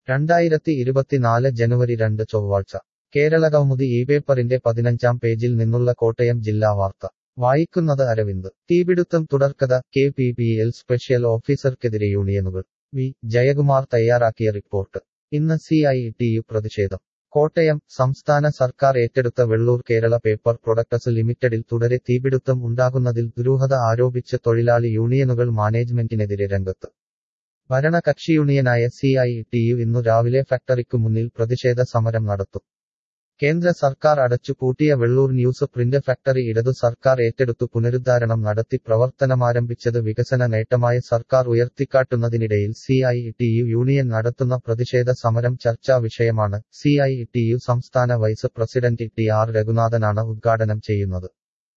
രണ്ടായിരത്തി ഇരുപത്തിനാല് ജനുവരി രണ്ട് ചൊവ്വാഴ്ച കേരളകൗമുദി ഈ പേപ്പറിന്റെ പതിനഞ്ചാം പേജിൽ നിന്നുള്ള കോട്ടയം ജില്ലാ വാർത്ത വായിക്കുന്നത് അരവിന്ദ് തീപിടുത്തം തുടർക്കഥ K P P L special ഓഫീസർക്കെതിരെ യൂണിയനുകൾ വി ജയകുമാർ തയ്യാറാക്കിയ റിപ്പോർട്ട് ഇന്ന് സി ഐ ടി യു പ്രതിഷേധം കോട്ടയം സംസ്ഥാന സർക്കാർ ഏറ്റെടുത്ത വെള്ളൂർ കേരള പേപ്പർ പ്രൊഡക്ടസ് ലിമിറ്റഡിൽ തുടരെ തീപിടുത്തം ഉണ്ടാകുന്നതിൽ ദുരൂഹത ആരോപിച്ച് തൊഴിലാളി യൂണിയനുകൾ മാനേജ്മെന്റിനെതിരെ രംഗത്ത് ഭരണകക്ഷി യൂണിയനായ സി ഐ ടി യു ഇന്നു രാവിലെ ഫാക്ടറിക്കു മുന്നിൽ പ്രതിഷേധ സമരം നടത്തും കേന്ദ്ര സർക്കാർ അടച്ചുപൂട്ടിയ വെള്ളൂർ ന്യൂസ് പ്രിന്റ് ഫാക്ടറി ഇടതു സർക്കാർ ഏറ്റെടുത്തു പുനരുദ്ധാരണം നടത്തി പ്രവർത്തനമാരംഭിച്ചത് വികസന നേട്ടമായി സർക്കാർ ഉയർത്തിക്കാട്ടുന്നതിനിടയിൽ C I T U union നടത്തുന്ന പ്രതിഷേധ സമരം ചർച്ചാ വിഷയമാണ് സി ഐ ടി യു സംസ്ഥാന വൈസ് പ്രസിഡന്റ് ടി ആർ രഘുനാഥനാണ് ഉദ്ഘാടനം ചെയ്യുന്നത്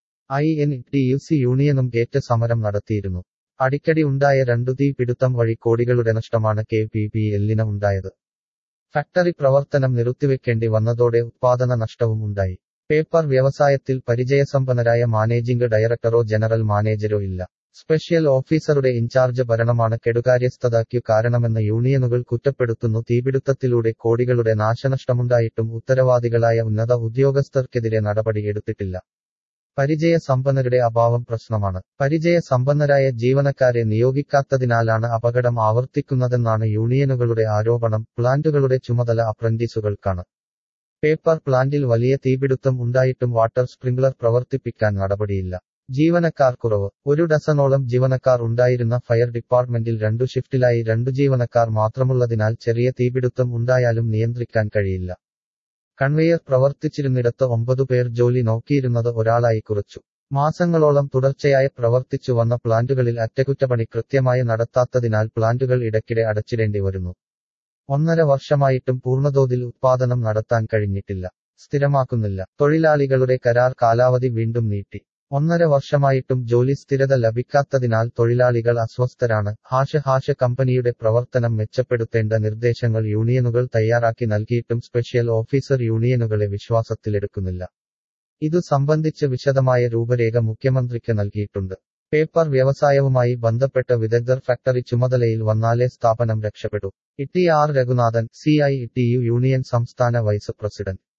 I N T U C യൂണിയനും ഗേറ്റ് സമരം നടത്തിയിരുന്നു അടിക്കടി ഉണ്ടായ രണ്ടു തീ പിടുത്തം വഴി കോടികളുടെ നഷ്ടമാണ് കെ പി പി എല്ലിന് ഉണ്ടായത് ഫാക്ടറി പ്രവർത്തനം നിർത്തിവെക്കേണ്ടി വന്നതോടെ ഉത്പാദന നഷ്ടവും ഉണ്ടായി പേപ്പർ വ്യവസായത്തിൽ പരിചയസമ്പന്നരായ മാനേജിംഗ് ഡയറക്ടറോ ജനറൽ മാനേജരോ ഇല്ല സ്പെഷ്യൽ ഓഫീസറുടെ ഇൻചാർജ് ഭരണമാണ് കെടുകാര്യസ്ഥതയ്ക്കു കാരണമെന്ന് യൂണിയനുകൾ കുറ്റപ്പെടുത്തുന്നു തീപിടുത്തത്തിലൂടെ കോടികളുടെ നാശനഷ്ടമുണ്ടായിട്ടും ഉത്തരവാദികളായ ഉന്നത ഉദ്യോഗസ്ഥർക്കെതിരെ നടപടി എടുത്തിട്ടില്ല പരിചയ സമ്പന്നരുടെ അഭാവം പ്രശ്നമാണ് പരിചയ സമ്പന്നരായ ജീവനക്കാരെ നിയോഗിക്കാത്തതിനാലാണ് അപകടം ആവർത്തിക്കുന്നതെന്നാണ് യൂണിയനുകളുടെ ആരോപണം പ്ലാന്റുകളുടെ ചുമതല അപ്രന്റീസുകൾക്കാണ് പേപ്പർ പ്ലാന്റിൽ വലിയ തീപിടുത്തം ഉണ്ടായിട്ടും വാട്ടർ സ്പ്രിംഗ്ലർ പ്രവർത്തിപ്പിക്കാൻ നടപടിയില്ല ജീവനക്കാർ കുറവ് ഒരു ഡസനോളം ജീവനക്കാർ ഉണ്ടായിരുന്ന ഫയർ ഡിപ്പാർട്ട്മെന്റിൽ രണ്ടു ഷിഫ്റ്റിലായി രണ്ടു ജീവനക്കാർ മാത്രമുള്ളതിനാൽ ചെറിയ തീപിടുത്തം ഉണ്ടായാലും നിയന്ത്രിക്കാൻ കഴിയില്ല കൺവെയർ പ്രവർത്തിച്ചിരുന്നിടത്ത് ഒമ്പതു പേർ ജോലി നോക്കിയിരുന്നത് ഒരാളായി കുറച്ചു മാസങ്ങളോളം തുടർച്ചയായി പ്രവർത്തിച്ചു വന്ന പ്ലാന്റുകളിൽ അറ്റകുറ്റപ്പണി കൃത്യമായി നടത്താത്തതിനാൽ പ്ലാന്റുകൾ ഇടയ്ക്കിടെ അടച്ചിടേണ്ടി വരുന്നു ഒന്നര വർഷമായിട്ടും പൂർണ്ണതോതിൽ ഉത്പാദനം നടത്താൻ കഴിഞ്ഞിട്ടില്ല സ്ഥിരമാക്കുന്നില്ല തൊഴിലാളികളുടെ കരാർ കാലാവധി വീണ്ടും നീട്ടി ഒന്നര വർഷമായിട്ടും ജോലി സ്ഥിരത ലഭിക്കാത്തതിനാൽ തൊഴിലാളികൾ അസ്വസ്ഥരാണ് ഹാഷ ഹാഷ കമ്പനിയുടെ പ്രവർത്തനം മെച്ചപ്പെടുത്തേണ്ട നിർദ്ദേശങ്ങൾ യൂണിയനുകൾ തയ്യാറാക്കി നൽകിയിട്ടും സ്പെഷ്യൽ ഓഫീസർ യൂണിയനുകളെ വിശ്വാസത്തിലെടുക്കുന്നില്ല ഇതു സംബന്ധിച്ച് വിശദമായ രൂപരേഖ മുഖ്യമന്ത്രിക്ക് നൽകിയിട്ടുണ്ട് പേപ്പർ വ്യവസായവുമായി ബന്ധപ്പെട്ട വിദഗ്ധർ ഫാക്ടറി ചുമതലയിൽ വന്നാലേ സ്ഥാപനം രക്ഷപ്പെടൂ E T R Raghunathan C I T U union സംസ്ഥാന വൈസ് പ്രസിഡന്റ്